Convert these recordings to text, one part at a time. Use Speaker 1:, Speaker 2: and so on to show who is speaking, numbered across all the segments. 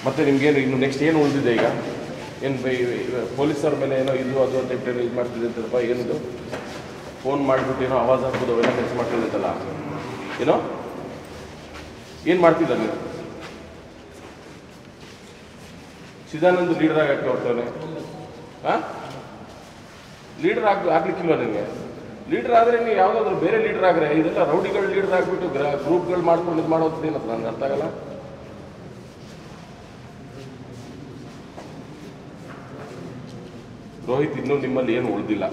Speaker 1: ಮತ್ತೆ ನಿಮ್ಗೇನು ಇನ್ನು ನೆಕ್ಸ್ಟ್ ಏನು ಉಳಿದಿದೆ ಈಗ ಏನು ಪೊಲೀಸರ ಮೇಲೆ ಏನೋ ಇದು ಅದು ಅಂತ ಇಟ್ಟು ಇದು ಮಾಡ್ತಿದೆ ಅಂತಪ್ಪ ಏನಿದು ಫೋನ್ ಮಾಡಿಬಿಟ್ಟು ಏನೋ ಆವಾಜ್ ಹಾಕ್ಬೋದು ಅವೆಲ್ಲ ಕೆಲಸ ಮಾಡ್ತಿದ್ದಲ್ಲ ಏನೋ ಏನು ಮಾಡ್ತಿದ್ದ ನೀವು ಚಿದಾನಂದ್ ಲೀಡರ್ ಆಗಕ್ಕೆ ಹೊರ್ತಾನೆ ಹಾಂ ಲೀಡರ್ ಆಗ್ ಆಗ್ಲಿಕ್ಕಿಲ್ವ ನಿಮಗೆ ಲೀಡರ್ ಆದರೆ ನೀವು ಯಾವುದಾದ್ರೂ ಬೇರೆ ಲೀಡರ್ ಆಗ್ರೆ ಇದೆಲ್ಲ ರೌಡಿಗಳು ಲೀಡರ್ ಆಗಿಬಿಟ್ಟು ಗ್ರೂಪ್ಗಳು ಮಾಡ್ಕೊಂಡು ಇದು ಮಾಡೋದು ಏನಂತ ನನಗೆ ಅರ್ಥ ಆಗಲ್ಲ ರೋಹಿತ್ ಇನ್ನೂ ನಿಮ್ಮಲ್ಲಿ ಏನು ಉಳಿದಿಲ್ಲ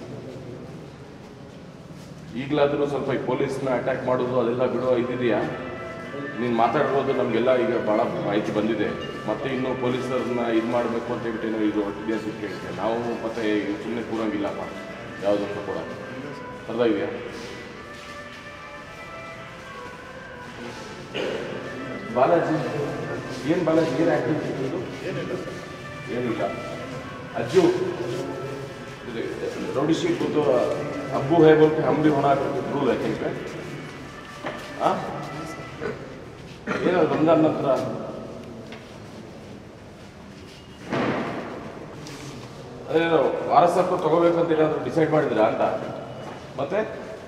Speaker 1: ಈಗಲಾದರೂ ಸ್ವಲ್ಪ ಈ ಪೊಲೀಸ್ನ ಅಟ್ಯಾಕ್ ಮಾಡೋದು ಅದೆಲ್ಲ ಬಿಡೋ ಇದಿದೆಯಾ ನೀನು ಮಾತಾಡ್ಬೋದು ನಮಗೆಲ್ಲ ಈಗ ಭಾಳ ಮಾಹಿತಿ ಬಂದಿದೆ ಮತ್ತೆ ಇನ್ನು ಪೊಲೀಸರನ್ನ ಇದು ಮಾಡಬೇಕು ಅಂತ ಹೇಳ್ಬಿಟ್ಟು ಏನೋ ಇದು ಹೊಟ್ಟಿದೆ ಅಂತ ಕೇಳ್ತೆ ನಾವು ಮತ್ತೆ ಸುಮ್ಮನೆ ಕೂರಂಗಿಲ್ಲಪ್ಪ ಯಾವುದಕ್ಕೂ ಕೂಡ ಅರ್ಥ ಇದೆಯಾ ಬಾಲಾಜಿ ಏನು ಬಾಲಾಜಿ ಏನು ಆ್ಯಕ್ಟಿವಿಟಿ ಇದು ಏನಿಲ್ಲ ಅಜ್ಜು रौडी शीट को तो अब्बू है बोल के हम भी होना रूल है कहीं पे हाँ ಏನು ರಂಜಾನ್ ನಂತರ ಅದೇನೋ ವಾರಸತ್ವ ತಗೋಬೇಕಂತ ಏನಾದ್ರು ಡಿಸೈಡ್ ಮಾಡಿದ್ರಾ ಅಂತ ಮತ್ತೆ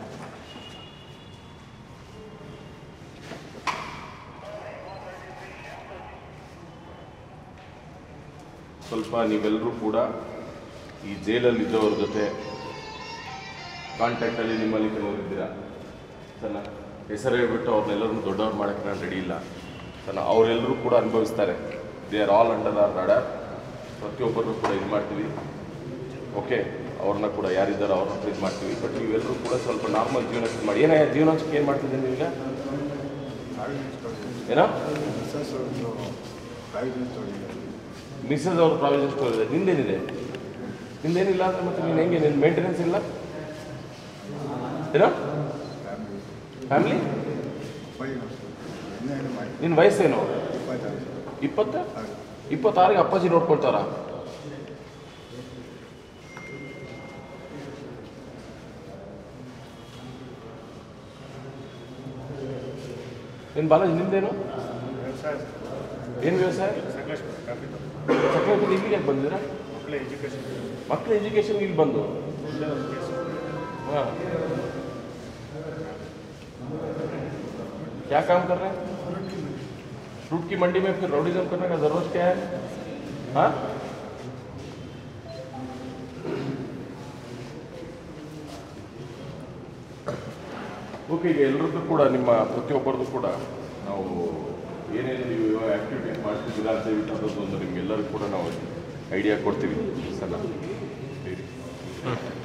Speaker 1: ಸ್ವಲ್ಪ ನೀವೆಲ್ಲರೂ ಕೂಡ ಈ ಜೈಲಲ್ಲಿ ಇದ್ದವ್ರ ಜೊತೆ ಕಾಂಟ್ಯಾಕ್ಟಲ್ಲಿ ನಿಮ್ಮಲ್ಲಿ ಕೆಲವರು ಇದ್ದೀರಾ ಸಣ್ಣ ಹೆಸರು ಹೇಳ್ಬಿಟ್ಟು ಅವ್ರನ್ನೆಲ್ಲರನ್ನು ದೊಡ್ಡವ್ರು ಮಾಡೋಕ್ಕೆ ನಾನು ರೆಡಿ ಇಲ್ಲ ಸಣ್ಣ ಅವರೆಲ್ಲರೂ ಕೂಡ ಅನುಭವಿಸ್ತಾರೆ they are all under our radar ಪ್ರತಿಯೊಬ್ಬರನ್ನು ಕೂಡ ಇದು ಮಾಡ್ತೀವಿ ಓಕೆ ಅವ್ರನ್ನ ಕೂಡ ಯಾರಿದ್ದಾರೋ ಅವ್ರನ್ನ ಇದು ಮಾಡ್ತೀವಿ ಬಟ್ ನೀವೆಲ್ಲರೂ ಕೂಡ ಸ್ವಲ್ಪ ನಾರ್ಮಲ್ ಜೀವನ ಶುರು ಮಾಡಿ ಏನೇ ಜೀವನಕ್ಕೆ ಏನು ಮಾಡ್ತಿದ್ದೀನಿ ನೀವೀಗ ಏನೋ ಮಿಸ್ಸಸ್ ಅವ್ರ ಪ್ರಾವಿಷನ್ ಸ್ಟೋರ್ ಇದೆ ನಿಂದೇನಿದೆ ನಿಂದೇನಿಲ್ಲ ಅಂದ್ರೆ ಮತ್ತೆ ನೀನು ಹೆಂಗೆ ನಿನ್ನ ಮೇಂಟೆನೆನ್ಸ್ ಇಲ್ಲ ಏನೋ ಫ್ಯಾಮಿಲಿ ನಿನ್ನ ವಯಸ್ಸೇನು ಇಪ್ಪತ್ತ ಇಪ್ಪತ್ತಾರಿಗೆ ಅಪ್ಪಾಜಿ ನೋಡ್ಕೊಳ್ತಾರ ಏನು ಬಾಲಾಜಿ ನಿಂದೇನು ಏನು ವ್ಯವಸಾಯ ಸಕ್ಕರೆ ಇಲ್ಲಿಗೆ ಯಾಕೆ ಬಂದಿದ್ದೀರಾ ಮಕ್ಕಳ ಎಜುಕೇಶನ್ ಇಲ್ಲಿ ಬಂದು हाँ क्या काम कर रहे हैं फ्रूट की मंडी में फिर रोडिज्म करने का जरूरत क्या है हाँ ಓಕೆ ಈಗ ಎಲ್ಲರದ್ದು ಕೂಡ ನಿಮ್ಮ ಪ್ರತಿಯೊಬ್ಬರದ್ದು ಕೂಡ ನಾವು ಏನೇನು ನೀವು ಆ್ಯಕ್ಟಿವಿಟೀಸ್ ಮಾಡ್ತಿದ್ದೀರಾ ಅಂತ ಹೇಳ್ಬಿಟ್ಟು ಅದೊಂದು ನಿಮ್ಗೆಲ್ಲರಿಗೂ ಕೂಡ ನಾವು ಐಡಿಯಾ ಕೊಡ್ತೀವಿ ಸಲ ಹೇಳಿ